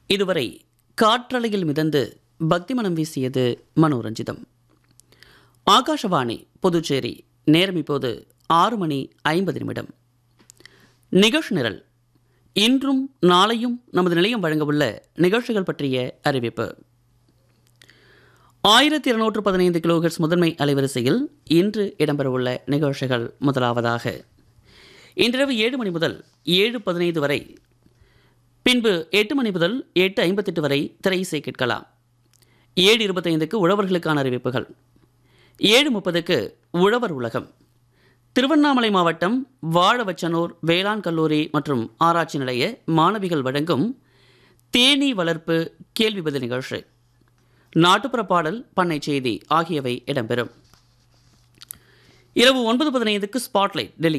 இதுவரை காற்றலையில் மிதந்து பக்தி மனம் வீசியது மனோரஞ்சிதம் ஆகாஷவாணி புதுச்சேரி நேரம் இப்போது ஆறு மணி ஐம்பது நிமிடம் நிகழ்ச்சி நிரல் இன்றும் நாளையும் நமது நிலையம் வழங்கவுள்ள நிகழ்ச்சிகள் பற்றிய அறிவிப்பு ஆயிரத்தி இருநூற்று பதினைந்து கிலோஹெர்ட்ஸ் முதன்மை அலைவரிசையில் இன்று இடம்பெறவுள்ள நிகழ்ச்சிகள் முதலாவதாக இன்றிரவு ஏழு மணி முதல் ஏழு பதினைந்து வரை பின்பு எட்டு மணி முதல் எட்டு ஐம்பத்தெட்டு வரை திரை இசை கேட்கலாம் ஏழு இருபத்தைந்துக்கு உழவர்களுக்கான அறிவிப்புகள் ஏழு முப்பதுக்கு உழவர் உலகம் திருவண்ணாமலை மாவட்டம் வாழவச்சனூர் வேளாண் கல்லூரி மற்றும் ஆராய்ச்சி நிலைய மாணவிகள் வழங்கும் தேனீ வளர்ப்பு கேள்வி பதில் நிகழ்ச்சி நாட்டுப்புற பாடல் பண்ணை செய்தி ஆகியவை இடம்பெறும் இரவு ஒன்பது பதினைந்துக்கு ஸ்பாட்லைட் டெல்லி